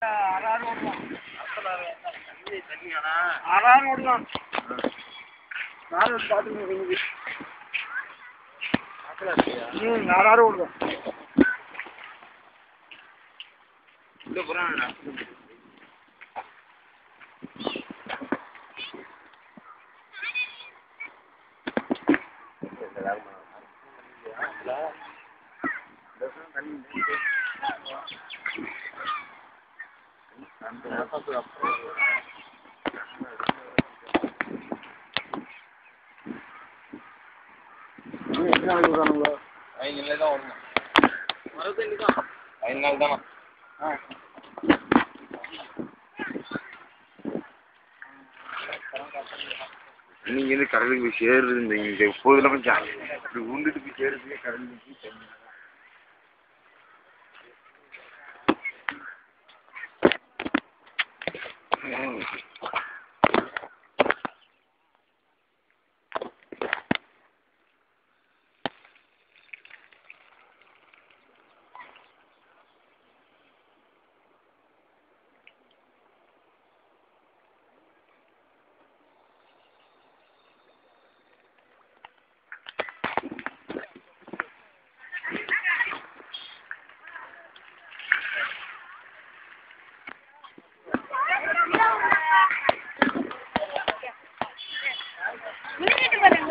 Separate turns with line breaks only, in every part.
ஆறாறு ஓடலாம் ஆறாறு ஓடலாம் நாலு வந்து பார்த்துக்கணும் ம் ஆறாறு ஓடுதான் ம் எத்தனை நாளைக்கு விடுறானுங்களோ
ஐநூறு தான் ஓடணும் ஐநூறு தானே
ஆ
நீங்க இருந்து கடலுக்கு போய் சேருது இந்த இங்க எப்போதுல கொஞ்சம் இப்படி உண்டுட்டு போய் சேருறதுக்கே கடலுக்கு போய் சேரணும். ம்.
விழுந்துட்டு பாருங்க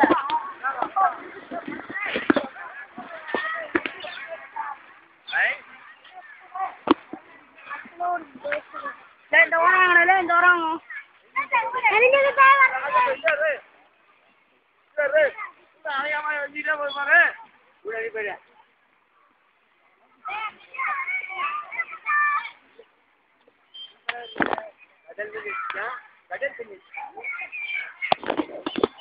இந்த ஓராங்கடல இந்த ஓராங்க தெரிஞ்சது
கடல்